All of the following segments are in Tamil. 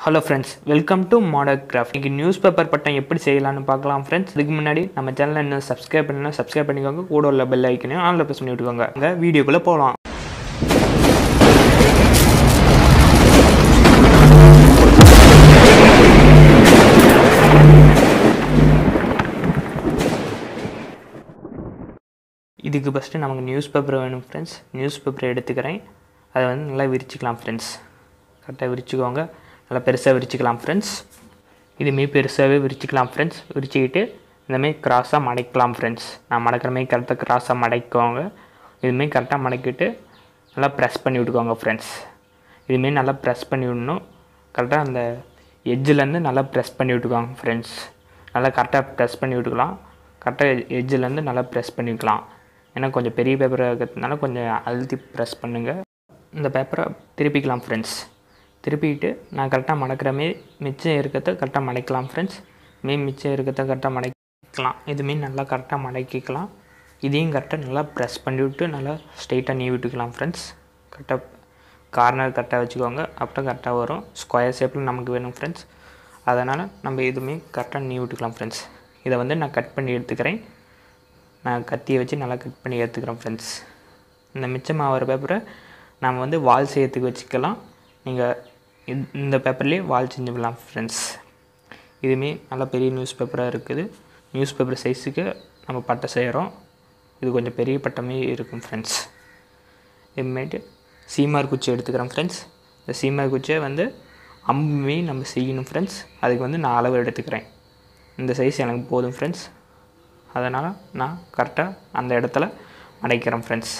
hello friends welcome to modern craft இன்றைக்கி நியூஸ் பேப்பர் பட்டம் எப்படி செய்யலாம்னு பார்க்கலாம் ஃப்ரெண்ட்ஸ் இதுக்கு முன்னாடி நம்ம சேனலை இன்னும் சப்ஸ்கிரைப் பண்ணலாம் சப்ஸ்கிரைப் பண்ணிக்கோங்க கூட உள்ள பெல் ஐக்கனையும் ஆன்ல ப்ரெஸ் பண்ணி விட்டுக்கோங்க அங்கே வீடியோக்குள்ளே போகலாம் இதுக்கு ஃபஸ்ட்டு நமக்கு நியூஸ் பேப்பர் வேணும் ஃப்ரெண்ட்ஸ் நியூஸ் பேப்பரை எடுத்துக்கிறேன் அதை வந்து நல்லா விரிச்சிக்கலாம் ஃப்ரெண்ட்ஸ் கரெக்டாக விரிச்சுக்கோங்க நல்லா பெருசாக விரிச்சிக்கலாம் ஃப்ரெண்ட்ஸ் இதுமாரி பெருசாகவே விரிச்சிக்கலாம் ஃப்ரெண்ட்ஸ் விரிச்சிக்கிட்டு இந்தமாரி கிராஸாக மடக்கலாம் ஃப்ரெண்ட்ஸ் நான் மடக்கிற மாதிரி கரெக்டாக கிராஸாக மடக்கிக்கோங்க இதுமாரி கரெக்டாக மடக்கிட்டு நல்லா ப்ரெஸ் பண்ணி விட்டுக்கோங்க ஃப்ரெண்ட்ஸ் இதுமாரி நல்லா ப்ரெஸ் பண்ணி விடணும் கரெக்டாக அந்த எட்ஜிலேருந்து நல்லா ப்ரெஸ் பண்ணி விட்டுக்கோங்க ஃப்ரெண்ட்ஸ் நல்லா கரெக்டாக ப்ரெஸ் பண்ணி விட்டுக்கலாம் கரெக்டாக எட்ஜிலேருந்து நல்லா ப்ரெஸ் பண்ணிக்கலாம் ஏன்னா கொஞ்சம் பெரிய பேப்பர் இருக்கிறதுனால கொஞ்சம் அழுத்தி ப்ரெஸ் பண்ணுங்கள் இந்த பேப்பரை திருப்பிக்கலாம் ஃப்ரெண்ட்ஸ் திருப்பிட்டு நான் கரெக்டாக மடக்கிற மாரி மிச்சம் இருக்கிறத கரெக்டாக மடக்கலாம் ஃப்ரெண்ட்ஸ் மே மிச்சம் இருக்கிறத கரெக்டாக மடக்கிக்கலாம் இதுமாரி நல்லா கரெக்டாக மடக்கிக்கலாம் இதையும் கரெக்டாக நல்லா ப்ரெஸ் பண்ணி விட்டு நல்லா ஸ்ட்ரெயிட்டாக நீ விட்டுக்கலாம் ஃப்ரெண்ட்ஸ் கரெக்டாக கார்னர் கரெக்டாக வச்சுக்கோங்க அப்புறம் கரெக்டாக வரும் ஸ்கொயர் ஷேப்பில் நமக்கு வேணும் ஃப்ரெண்ட்ஸ் அதனால் நம்ம இதுவுமே கரெக்டாக நீ விட்டுக்கலாம் ஃப்ரெண்ட்ஸ் இதை வந்து நான் கட் பண்ணி எடுத்துக்கிறேன் நான் கத்தியை வச்சு நல்லா கட் பண்ணி எடுத்துக்கிறேன் ஃப்ரெண்ட்ஸ் இந்த மிச்சமாகிற பேப்பரை நம்ம வந்து வால் செய்யறதுக்கு வச்சுக்கலாம் நீங்கள் இந்த பேப்பர்லேயே வால் செஞ்சுக்கலாம் ஃப்ரெண்ட்ஸ் இதுவுமே நல்லா பெரிய நியூஸ் பேப்பராக இருக்குது நியூஸ் பேப்பர் சைஸுக்கு நம்ம பட்டை செய்கிறோம் இது கொஞ்சம் பெரிய பட்டமே இருக்கும் ஃப்ரெண்ட்ஸ் இதுமேட்டு சீமார் குச்சி எடுத்துக்கிறேன் ஃப்ரெண்ட்ஸ் இந்த சீமார் குச்சியை வந்து அம்புமே நம்ம செய்யணும் ஃப்ரெண்ட்ஸ் அதுக்கு வந்து நான் அளவு எடுத்துக்கிறேன் இந்த சைஸ் எனக்கு போதும் ஃப்ரெண்ட்ஸ் அதனால் நான் கரெக்டாக அந்த இடத்துல அடைக்கிறேன் ஃப்ரெண்ட்ஸ்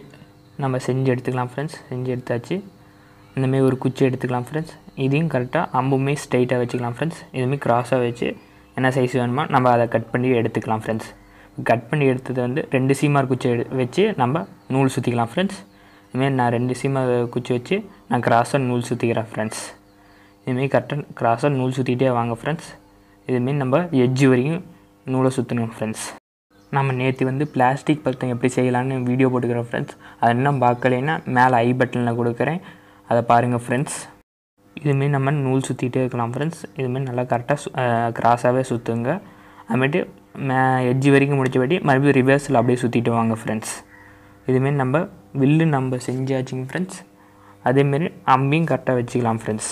நம்ம செஞ்சு எடுத்துக்கலாம் ஃப்ரெண்ட்ஸ் செஞ்சு எடுத்தாச்சு இந்தமாரி ஒரு குச்சி எடுத்துக்கலாம் ஃப்ரெண்ட்ஸ் இதையும் கரெக்டாக அம்புமே ஸ்ட்ரைட்டாக வச்சுக்கலாம் ஃப்ரெண்ட்ஸ் இதுமாரி க்ராஸாக வச்சு என்ன சைஸ் வேணுமோ நம்ம அதை கட் பண்ணி எடுத்துக்கலாம் ஃப்ரெண்ட்ஸ் கட் பண்ணி எடுத்தது வந்து ரெண்டு சீமார் குச்சி எடு வச்சு நம்ம நூல் சுற்றிக்கலாம் ஃப்ரெண்ட்ஸ் இதுமாரி நான் ரெண்டு சீமார் குச்சி வச்சு நான் க்ராஸாக நூல் சுற்றிக்கிறேன் ஃப்ரெண்ட்ஸ் இதுமாரி கரெக்டாக க்ராஸாக நூல் சுற்றிட்டே வாங்க ஃப்ரெண்ட்ஸ் இதுமாரி நம்ம எட்ஜு வரைக்கும் நூலை சுற்றணும் ஃப்ரெண்ட்ஸ் நம்ம நேற்று வந்து பிளாஸ்டிக் பட்டம் எப்படி செய்யலான்னு வீடியோ போட்டுக்கிறோம் ஃப்ரெண்ட்ஸ் அது இன்னும் பார்க்கலைன்னா மேலே ஐ பட்டனில் கொடுக்குறேன் அதை பாருங்கள் ஃப்ரெண்ட்ஸ் இதுமாரி நம்ம நூல் சுற்றிட்டே இருக்கலாம் ஃப்ரெண்ட்ஸ் இதுமாரி நல்லா கரெக்டாக கிராஸாகவே சுற்றுங்க அதுமாரி மே எட்ஜி வரைக்கும் முடிச்சபடி மறுபடியும் ரிவர்ஸில் அப்படியே சுற்றிட்டு வாங்க ஃப்ரெண்ட்ஸ் இதுமாரி நம்ம வில்லு நம்ம செஞ்சாச்சுங்க ஃப்ரெண்ட்ஸ் அதேமாரி அம்பையும் கரெக்டாக வச்சுக்கலாம் ஃப்ரெண்ட்ஸ்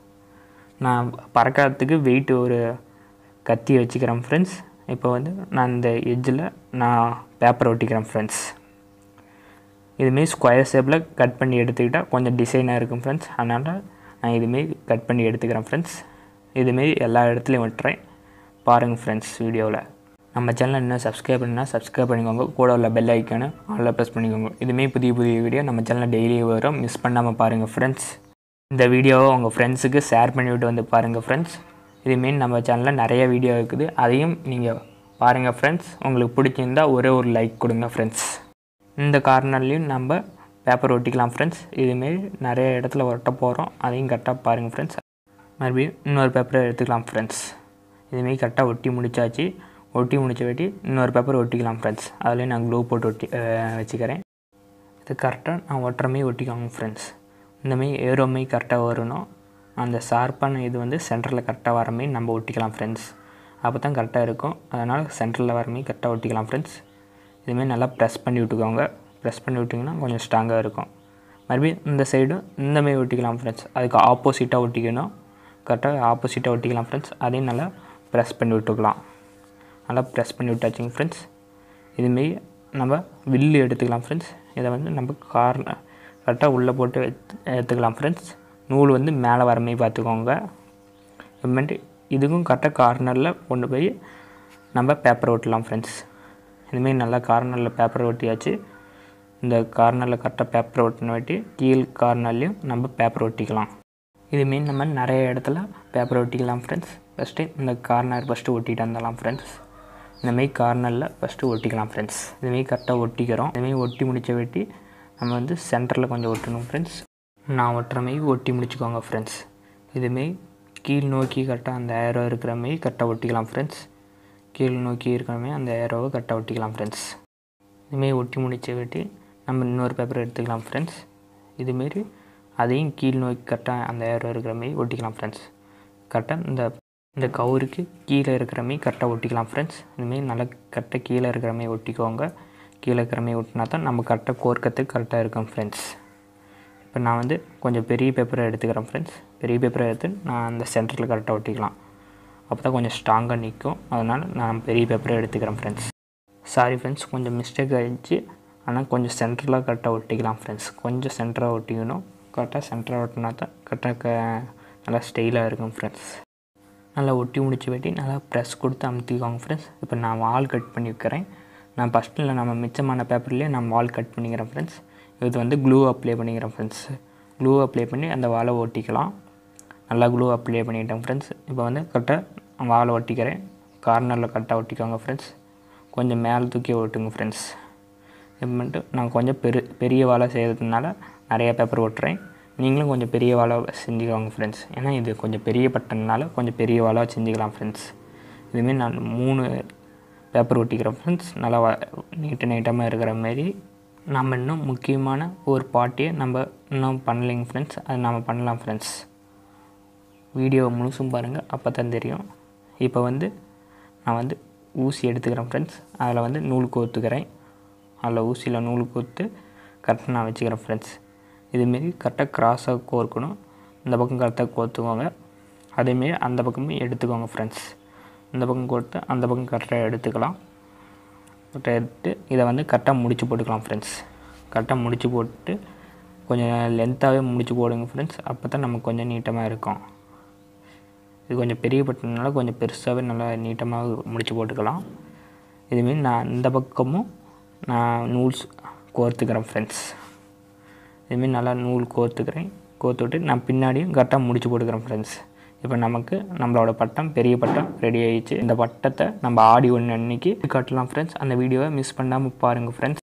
நான் பறக்கிறதுக்கு வெயிட் ஒரு கத்தி வச்சுக்கிறேன் ஃப்ரெண்ட்ஸ் இப்போ வந்து நான் இந்த எட்ஜில் நான் பேப்பர் ஒட்டிக்கிறேன் ஃப்ரெண்ட்ஸ் இதுமாரி ஸ்கொயர் ஷேப்பில் கட் பண்ணி எடுத்துக்கிட்டால் கொஞ்சம் டிசைனாக இருக்கும் ஃப்ரெண்ட்ஸ் அதனால் நான் இதுமாரி கட் பண்ணி எடுத்துக்கிறேன் ஃப்ரெண்ட்ஸ் இதுமாரி எல்லா இடத்துலையும் விட்டுறேன் பாருங்கள் ஃப்ரெண்ட்ஸ் வீடியோவில் நம்ம சேனல் இன்னும் சப்ஸ்கிரைப் பண்ணால் சப்ஸ்கிரைப் பண்ணிக்கோங்க கூட உள்ள பெல் ஐக்கானு ஆளில் ப்ரெஸ் பண்ணிக்கோங்க இதுமாரி புதிய புதிய வீடியோ நம்ம சேனலில் டெய்லி வரும் மிஸ் பண்ணாமல் பாருங்கள் ஃப்ரெண்ட்ஸ் இந்த வீடியோவை உங்கள் ஃப்ரெண்ட்ஸுக்கு ஷேர் பண்ணிவிட்டு வந்து பாருங்கள் ஃப்ரெண்ட்ஸ் இதுமாரி நம்ம சேனலில் நிறைய வீடியோ இருக்குது அதையும் நீங்கள் பாருங்கள் ஃப்ரெண்ட்ஸ் உங்களுக்கு பிடிச்சிருந்தா ஒரே ஒரு லைக் கொடுங்க ஃப்ரெண்ட்ஸ் இந்த கார்னர்லேயும் நம்ம பேப்பர் ஒட்டிக்கலாம் ஃப்ரெண்ட்ஸ் இதுமாரி நிறைய இடத்துல ஒட்ட போகிறோம் அதையும் கரெக்டாக பாருங்கள் ஃப்ரெண்ட்ஸ் மறுபடியும் இன்னொரு பேப்பரை எடுத்துக்கலாம் ஃப்ரெண்ட்ஸ் இதுமாரி கரெக்டாக ஒட்டி முடிச்சாச்சு ஒட்டி முடிச்ச வெட்டி இன்னொரு பேப்பர் ஒட்டிக்கலாம் ஃப்ரெண்ட்ஸ் அதுலேயும் நான் க்ளூ போட்டு ஒட்டி வச்சுக்கிறேன் இது கரெக்டாக நான் ஒட்டுற மாரி ஒட்டிக்கோங்க ஃப்ரெண்ட்ஸ் இந்தமாரி ஏரோ மாரி கரெக்டாக வரணும் அந்த ஷார்ப்பான இது வந்து சென்டரில் கரெக்டாக வர மாரி நம்ம ஒட்டிக்கலாம் ஃப்ரெண்ட்ஸ் அப்போ தான் கரெக்டாக இருக்கும் அதனால் சென்டரில் வர மாரி கரெக்டாக ஒட்டிக்கலாம் ஃப்ரெண்ட்ஸ் இதுமாரி நல்லா ப்ரெஸ் பண்ணி விட்டுக்கோங்க ப்ரெஸ் பண்ணி விட்டிங்கன்னா கொஞ்சம் ஸ்ட்ராங்காக இருக்கும் மறுபடியும் இந்த சைடும் இந்தமாரி ஒட்டிக்கலாம் ஃப்ரெண்ட்ஸ் அதுக்கு ஆப்போசிட்டாக ஒட்டிக்கணும் கரெக்டாக ஆப்போசிட்டாக ஒட்டிக்கலாம் ஃப்ரெண்ட்ஸ் அதையும் நல்லா ப்ரெஸ் பண்ணி விட்டுக்கலாம் நல்லா ப்ரெஸ் பண்ணி விட்டாச்சுங்க ஃப்ரெண்ட்ஸ் இதுமாரி நம்ம வில்லு எடுத்துக்கலாம் ஃப்ரெண்ட்ஸ் இதை வந்து நம்ம கார்னர் கரெக்டாக உள்ளே போட்டு எடுத்துக்கலாம் ஃப்ரெண்ட்ஸ் நூல் வந்து மேலே வர மாதிரி பார்த்துக்கோங்க அப்புறமேட்டு இதுக்கும் கரெக்டாக கார்னரில் கொண்டு போய் நம்ம பேப்பர் ஒட்டலாம் ஃப்ரெண்ட்ஸ் இதுமாரி நல்லா கார்னரில் பேப்பர் ஒட்டியாச்சு இந்த கார்னரில் கரெக்டாக பேப்பர் ஒட்டின வாட்டி கீழ் கார்னர்லேயும் நம்ம பேப்பர் ஒட்டிக்கலாம் இதுமாரி நம்ம நிறைய இடத்துல பேப்பர் ஒட்டிக்கலாம் ஃப்ரெண்ட்ஸ் ஃபஸ்ட்டு இந்த கார்னர் ஃபஸ்ட்டு ஒட்டிட்டு வந்துடலாம் ஃப்ரெண்ட்ஸ் இந்தமாரி கார்னரில் ஃபஸ்ட்டு ஒட்டிக்கலாம் ஃப்ரெண்ட்ஸ் இதுமாரி கரெக்டாக ஒட்டிக்கிறோம் இதுமாரி ஒட்டி முடித்த வெட்டி நம்ம வந்து சென்டரில் கொஞ்சம் ஒட்டணும் ஃப்ரெண்ட்ஸ் நான் ஒட்டுற மாரி ஒட்டி முடிச்சுக்கோங்க ஃப்ரெண்ட்ஸ் இதுமாரி கீழ் நோக்கி கரெக்டாக அந்த ஏரோ இருக்கிற மாரி கரெக்டாக ஒட்டிக்கலாம் ஃப்ரெண்ட்ஸ் கீழ் நோக்கி இருக்கிற மாரி அந்த ஏரோவை கரெக்டாக ஒட்டிக்கலாம் ஃப்ரெண்ட்ஸ் இதுமாரி ஒட்டி முடிச்ச வெட்டி நம்ம இன்னொரு பேப்பர் எடுத்துக்கலாம் ஃப்ரெண்ட்ஸ் இதுமாரி அதையும் கீழ் நோக்கி கரெக்டாக அந்த ஏரோ இருக்கிற மாரி ஒட்டிக்கலாம் ஃப்ரெண்ட்ஸ் கரெக்டாக இந்த இந்த கவுருக்கு கீழே இருக்கிற மாரி கரெக்டாக ஒட்டிக்கலாம் ஃப்ரெண்ட்ஸ் இதுமாரி நல்லா கரெக்டாக கீழே இருக்கிற மாரி ஒட்டிக்கோங்க கீழே இருக்கிற மாரி ஒட்டினா தான் நம்ம கரெக்டாக கோர்க்கறதுக்கு கரெக்டாக இருக்கும் ஃப்ரெண்ட்ஸ் இப்போ நான் வந்து கொஞ்சம் பெரிய பேப்பரை எடுத்துக்கிறேன் ஃப்ரெண்ட்ஸ் பெரிய பேப்பரை எடுத்து நான் அந்த சென்டரில் கரெக்டாக ஒட்டிக்கலாம் அப்போ தான் கொஞ்சம் ஸ்ட்ராங்காக நிற்கும் அதனால் நான் பெரிய பேப்பரை எடுத்துக்கிறேன் ஃப்ரெண்ட்ஸ் சாரி ஃப்ரெண்ட்ஸ் கொஞ்சம் மிஸ்டேக் ஆகிடுச்சு ஆனால் கொஞ்சம் சென்டரில் கரெக்டாக ஒட்டிக்கலாம் ஃப்ரெண்ட்ஸ் கொஞ்சம் சென்டராக ஒட்டிக்கணும் கரெக்டாக சென்டராக ஒட்டினா தான் கரெக்டாக க நல்லா ஸ்டைலாக இருக்கும் ஃப்ரெண்ட்ஸ் நல்லா ஒட்டி முடிச்சு வெட்டி நல்லா ப்ரெஸ் கொடுத்து அமுத்திக்கோங்க ஃப்ரெண்ட்ஸ் இப்போ நான் வால் கட் பண்ணி வைக்கிறேன் நான் ஃபஸ்ட்டில் நம்ம மிச்சமான பேப்பர்லேயே நான் வால் கட் பண்ணிக்கிறேன் ஃப்ரெண்ட்ஸ் இது வந்து க்ளூ அப்ளை பண்ணிக்கிறேன் ஃப்ரெண்ட்ஸ் க்ளூ அப்ளை பண்ணி அந்த வாலை ஒட்டிக்கலாம் நல்லா க்ளூ அப்ளை பண்ணிட்டேன் ஃப்ரெண்ட்ஸ் இப்போ வந்து கரெக்டாக வாலை ஒட்டிக்கிறேன் கார்னரில் கரெக்டாக ஒட்டிக்கோங்க ஃப்ரெண்ட்ஸ் கொஞ்சம் மேலே தூக்கி ஒட்டுங்க ஃப்ரெண்ட்ஸ் இது மட்டும் நான் கொஞ்சம் பெரு பெரிய வாழை செய்கிறதுனால நிறைய பேப்பர் ஒட்டுறேன் நீங்களும் கொஞ்சம் பெரிய வாழை செஞ்சுக்கோங்க ஃப்ரெண்ட்ஸ் ஏன்னா இது கொஞ்சம் பெரிய பட்டனால கொஞ்சம் பெரிய வாழாக செஞ்சுக்கலாம் ஃப்ரெண்ட்ஸ் இதுமாரி நான் மூணு பேப்பர் ஒட்டிக்கிறேன் ஃப்ரெண்ட்ஸ் நல்லா நீட்டு நீட்டமாக இருக்கிற மாரி நம்ம இன்னும் முக்கியமான ஒரு பார்ட்டியை நம்ம இன்னும் பண்ணலைங்க ஃப்ரெண்ட்ஸ் அது நம்ம பண்ணலாம் ஃப்ரெண்ட்ஸ் வீடியோ முழுசும் பாருங்கள் அப்போ தான் தெரியும் இப்போ வந்து நான் வந்து ஊசி எடுத்துக்கிறேன் ஃப்ரெண்ட்ஸ் அதில் வந்து நூல் கோர்த்துக்கிறேன் அதில் ஊசியில் நூல் கோர்த்து கரெக்டாக நான் வச்சுக்கிறேன் ஃப்ரெண்ட்ஸ் இதுமாரி கரெக்டாக கிராஸாக கோர்க்கணும் இந்த பக்கம் கரெக்டாக கோர்த்துக்கோங்க அதேமாரி அந்த பக்கமும் எடுத்துக்கோங்க ஃப்ரெண்ட்ஸ் இந்த பக்கம் கோர்த்து அந்த பக்கம் கரெக்டாக எடுத்துக்கலாம் கரெக்டாக எடுத்து இதை வந்து கரெக்டாக முடிச்சு போட்டுக்கலாம் ஃப்ரெண்ட்ஸ் கரெக்டாக முடிச்சு போட்டு கொஞ்சம் லென்த்தாகவே முடிச்சு போடுங்க ஃப்ரெண்ட்ஸ் அப்போ தான் நமக்கு கொஞ்சம் நீட்டமாக இருக்கும் இது கொஞ்சம் பெரிய பட்டனால கொஞ்சம் பெருசாகவே நல்லா நீட்டமாக முடிச்சு போட்டுக்கலாம் இதுமாரி நான் இந்த பக்கமும் நான் நூல்ஸ் கோர்த்துக்கிறேன் ஃப்ரெண்ட்ஸ் இதுமாரி நல்லா நூல் கோர்த்துக்கிறேன் கோர்த்து விட்டு நான் பின்னாடியும் கரெக்டாக முடிச்சு போட்டுக்கிறேன் ஃப்ரெண்ட்ஸ் இப்போ நமக்கு நம்மளோட பட்டம் பெரிய பட்டம் ரெடி ஆயிடுச்சு இந்த பட்டத்தை நம்ம ஆடி ஒன்று அன்னைக்கு காட்டலாம் ஃப்ரெண்ட்ஸ் அந்த வீடியோவை மிஸ் பண்ணாமல் பாருங்கள் ஃப்ரெண்ட்ஸ்